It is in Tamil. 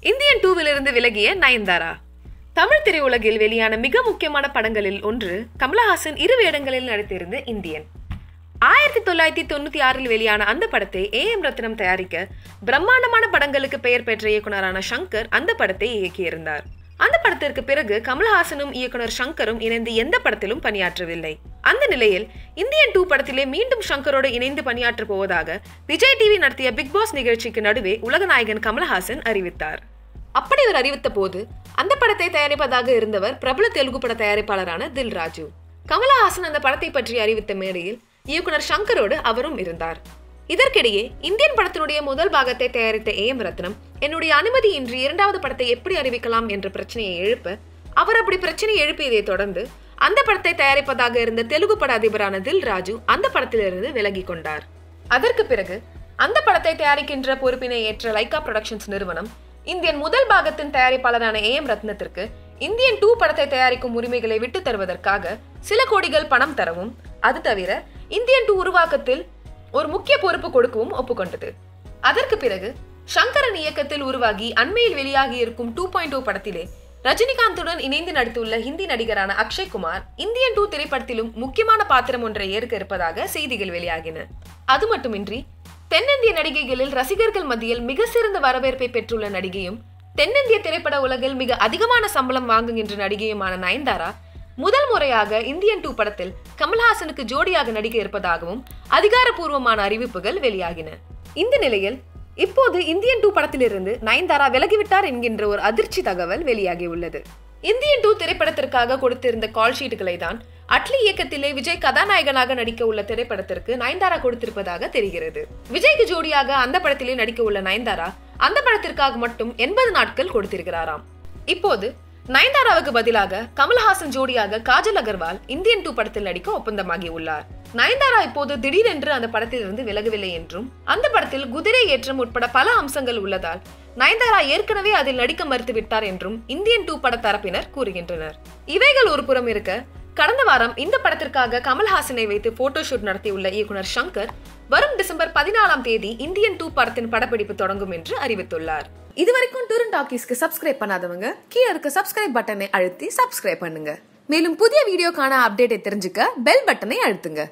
இந்தியன் டூவிலிருந்து விலகிய நயன்தாரா தமிழ் திரையுலகில் வெளியான மிக முக்கியமான படங்களில் ஒன்று கமலஹாசன் இரு வேடங்களில் நடித்திருந்த இந்தியன் ஆயிரத்தி தொள்ளாயிரத்தி தொண்ணூத்தி ஆறில் வெளியான அந்த படத்தை ஏ எம் ரத்னம் தயாரிக்க பிரம்மாண்டமான படங்களுக்கு பெயர் பெற்ற இயக்குனரான சங்கர் அந்த படத்தை இயக்கியிருந்தார் அந்த படத்திற்கு பிறகு கமலஹாசனும் இயக்குனர் சங்கரும் இணைந்து எந்த படத்திலும் பணியாற்றவில்லை அந்த நிலையில் இந்தியன் டூ படத்திலே மீண்டும் சங்கரோடு இணைந்து பணியாற்றப் போவதாக விஜய் டிவி நடத்திய பிக் பாஸ் நிகழ்ச்சிக்கு நடுவே உலகநாயகன் கமலஹாசன் அறிவித்தார் அப்படி அவர் அறிவித்த போது அந்த படத்தை தயாரிப்பதாக இருந்தவர் பிரபல தெலுங்கு பட தயாரிப்பாளரான தில் ராஜு கமலஹாசன் அந்த படத்தை பற்றி அறிவித்த மேடையில் இயக்குனர் சங்கரோடு அவரும் இருந்தார் இதற்கிடையே இந்தியன் படத்தினுடைய முதல் பாகத்தை தயாரித்த ஏ எம் ரத்னம் என்னுடைய அனுமதியின்றி இரண்டாவது படத்தை எப்படி அறிவிக்கலாம் என்ற பிரச்சனையை எழுப்ப அவர் அப்படி பிரச்சனை எழுப்பியதை தொடர்ந்து அந்த படத்தை தயாரிப்பதாக இருந்த தெலுங்கு பட அதிபரான தில் ராஜு அந்த படத்திலிருந்து விலகி கொண்டார் அதற்கு பிறகு அந்த படத்தை தயாரிக்கின்ற பொறுப்பினை ஏற்ற லைகா புரொடக்ஷன்ஸ் நிறுவனம் இந்தியன் முதல் பாகத்தின் தயாரிப்பாளரான ஏ எம் ரத்னத்திற்கு இந்தியன் டூ படத்தை தயாரிக்கும் உரிமைகளை விட்டு தருவதற்காக சில கோடிகள் பணம் தரவும் அது தவிர இந்தியன் டூ உருவாக்கத்தில் ஒரு முக்கிய பொறுப்பு கொடுக்கவும் ஒப்புக்கொண்டது அதற்கு பிறகு சங்கரன் இயக்கத்தில் உருவாகி அண்மையில் வெளியாகி இருக்கும் டூ பாயிண்ட் டூ படத்திலே ரஜினிகாந்துடன் இணைந்து நடித்துள்ள ஹிந்தி நடிகரான அக்ஷய் குமார் இந்தியன் டூ திரைப்படத்திலும் முக்கியமான பாத்திரம் ஒன்றை ஏற்க இருப்பதாக செய்திகள் வெளியாகின அது மட்டுமின்றி தென்னிந்திய நடிகைகளில் ரசிகர்கள் மத்தியில் மிக சிறந்த வரவேற்பை பெற்றுள்ள நடிகையும் தென்னிந்திய திரைப்பட உலகில் மிக அதிகமான சம்பளம் வாங்குகின்ற நடிகையுமான நயன்தாரா முதல் முறையாக இந்தியன் டூ படத்தில் கமல்ஹாசனுக்கு ஜோடியாக நடிக்க இருப்பதாகவும் அதிகாரப்பூர்வமான அறிவிப்புகள் வெளியாகின இந்த நிலையில் இப்போது இந்தியன் டூ படத்திலிருந்து நயன்தாரா விலகிவிட்டார் என்கின்ற ஒரு அதிர்ச்சி தகவல் வெளியாகியுள்ளது இந்தியன் டூ திரைப்படத்திற்காக கொடுத்திருந்த கால் ஷீட்டுகளை தான் அட்லி இயக்கத்திலே விஜய் கதாநாயகனாக நடிக்க உள்ள திரைப்படத்திற்கு நயன்தாரா கொடுத்திருப்பதாக தெரிகிறது விஜய்க்கு ஜோடியாக அந்த படத்திலே நடிக்க உள்ள நயன்தாரா அந்த படத்திற்காக மட்டும் எண்பது நாட்கள் கொடுத்திருக்கிறாராம் இப்போது நயன்தாராவுக்கு பதிலாக கமல்ஹாசன் ஜோடியாக காஜல் அகர்வால் இந்தியன் டூ படத்தில் நடிக்க ஒப்பந்தமாகி உள்ளார் நயன்தாரா இப்போது திடீரென்று அந்த படத்திலிருந்து விலகவில்லை என்றும் அந்த படத்தில் குதிரை ஏற்றம் உட்பட பல அம்சங்கள் உள்ளதால் நயன்தாரா ஏற்கனவே அதில் நடிக்க மறுத்துவிட்டார் என்றும் இந்தியன் டூ பட தரப்பினர் கூறுகின்றனர் இவைகள் ஒரு புறம் இருக்க கடந்த வாரம் இந்த படத்திற்காக கமல்ஹாசனை வைத்து போட்டோஷூட் நடத்தியுள்ள இயக்குனர் சங்கர் வரும் டிசம்பர் பதினாலாம் தேதி இந்தியன் டூ படத்தின் படப்பிடிப்பு தொடங்கும் என்று அறிவித்துள்ளார் இதுவரைக்கும் டூரன் டாக்கீஸ்க்கு சப்ஸ்கிரைப் பண்ணாதவங்க கீழே இருக்க சப்ஸ்கிரைப் பட்டனை அழுத்தி சப்ஸ்கிரைப் பண்ணுங்க மேலும் புதிய வீடியோக்கான அப்டேட்டை தெரிஞ்சுக்க பெல் பட்டனை அழுத்துங்க